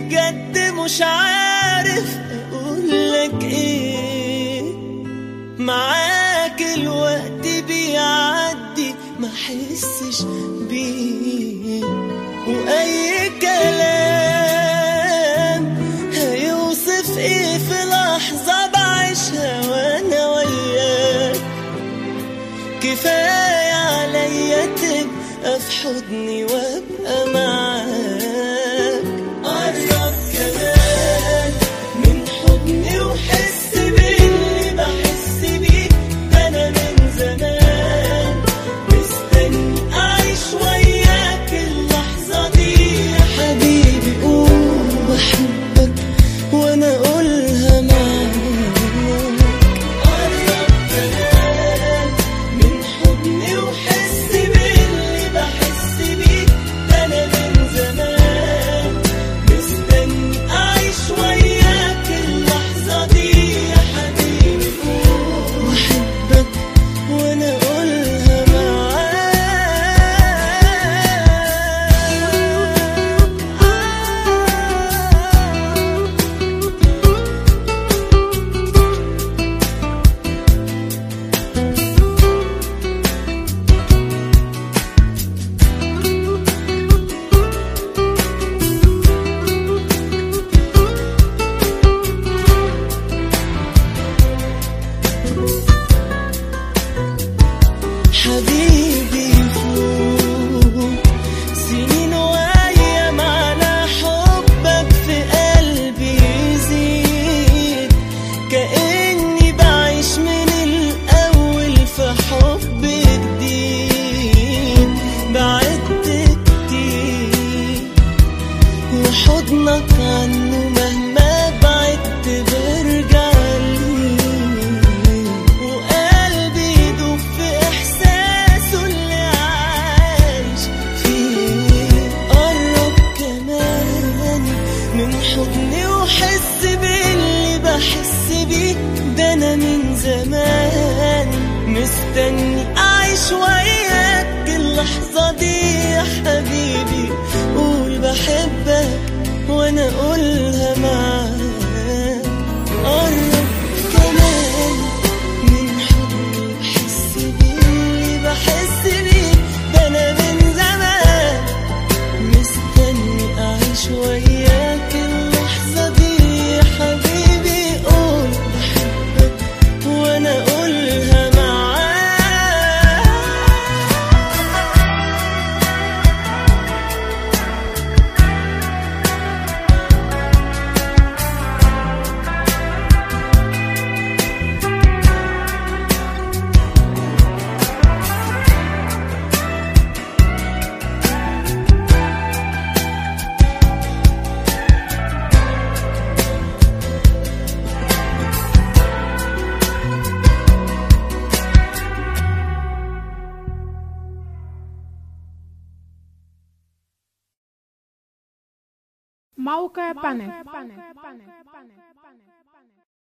بجد مش عارف اقولك ايه معاك الوقت بيعدي ما حسش بيه واي كلام هيوصف ايه في لحظة بعيشها وانا وياك كفاية عليا تبقى في حضني وابقى معاك قرب كمان من حضني وحس باللي بحس بيه ده انا من زمان مستني اعيش وياك اللحظة دي يا حبيبي قول بحبك وانا اقولها معاك قرب كمان من حضني وحس باللي بحس بيه ده انا من زمان مستني اعيش وياك اللحظة دي يا حبيبي قول بحبك وانا اقولها معاك حبيبي فوق سنين وايام على حبك في قلبي يزيد كأني بعيش من الأول في حب جديد بعدت كتير وحضنك عنه مهما بعدت برجع ليه وقلبي يدوب في إحساسه اللي عايش فيه قرب كمان من حضني وحس باللي بحس بيه ده أنا من زمان مستني أعيش وياك اللحظة دي يا حبيبي قول بحبك وأنا أقولها معاك قرب كمان من حضني بحس باللي بحس بيه ده أنا من زمان مستني أعيش وياك اللحظة دي يا حبيبي قول بحبك وأنا أقولها معاك موقع بانل